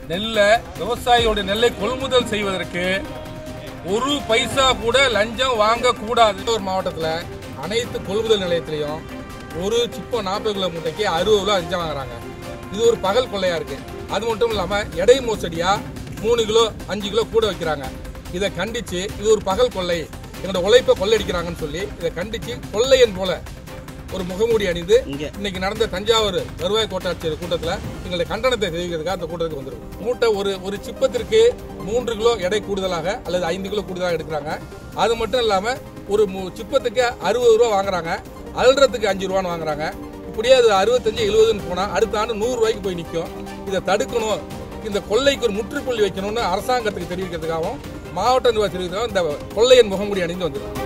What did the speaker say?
நெல்லை விவசாயியோட நெல்லை கொள்முதல் செய்வதற்கு ஒரு பைசா கூட லஞ்சம் வாங்கக்கூடாது ஒரு மாவட்டத்தில் அனைத்து கொள்முதல் நிலையத்திலையும் ஒரு சிப்போ நாற்பது கிலோ மூட்டைக்கு அறுபது ரூபா லஞ்சம் வாங்குறாங்க இது ஒரு பகல் கொள்ளையா இருக்கு அது மட்டும் இல்லாமல் எடை மோசடியா மூணு கிலோ அஞ்சு கிலோ கூட வைக்கிறாங்க இதை கண்டிச்சு இது ஒரு பகல் கொள்ளை எங்களோட உழைப்பை கொள்ளையடிக்கிறாங்கன்னு சொல்லி இதை கண்டிச்சு கொள்ளையன் போல ஒரு முகமூடி அணிந்து இன்னைக்கு நடந்த தஞ்சாவூர் வருவாய் கோட்டாட்சியர் கூட்டத்தில் எங்களுடைய கண்டனத்தை தெரிவிக்கிறதுக்காக அந்த கூட்டத்துக்கு வந்திருக்கும் மூட்டை ஒரு ஒரு சிப்பத்திற்கு மூன்று கிலோ எடை கூடுதலாக அல்லது ஐந்து கிலோ கூடுதலாக எடுக்கிறாங்க அது மட்டும் இல்லாமல் ஒரு மு- சிப்பத்துக்கு அறுபது ரூபா வாங்குறாங்க அல்றதுக்கு அஞ்சு ரூபான்னு வாங்குறாங்க இப்படியே அது அறுபத்தஞ்சு எழுபதுன்னு போனால் அடுத்த ஆண்டு நூறு ரூபாய்க்கு போய் நிற்கும் இதை தடுக்கணும் இந்த கொள்ளைக்கு ஒரு முற்றுப்புள்ளி வைக்கணும்னு அரசாங்கத்துக்கு தெரிவிக்கிறதுக்காகவும் மாவட்ட நிர்வாகம் தெரிவிக்கிறதுக்காகவும் இந்த கொள்ளையன் முகமூடி அணிந்து வந்திருக்கோம்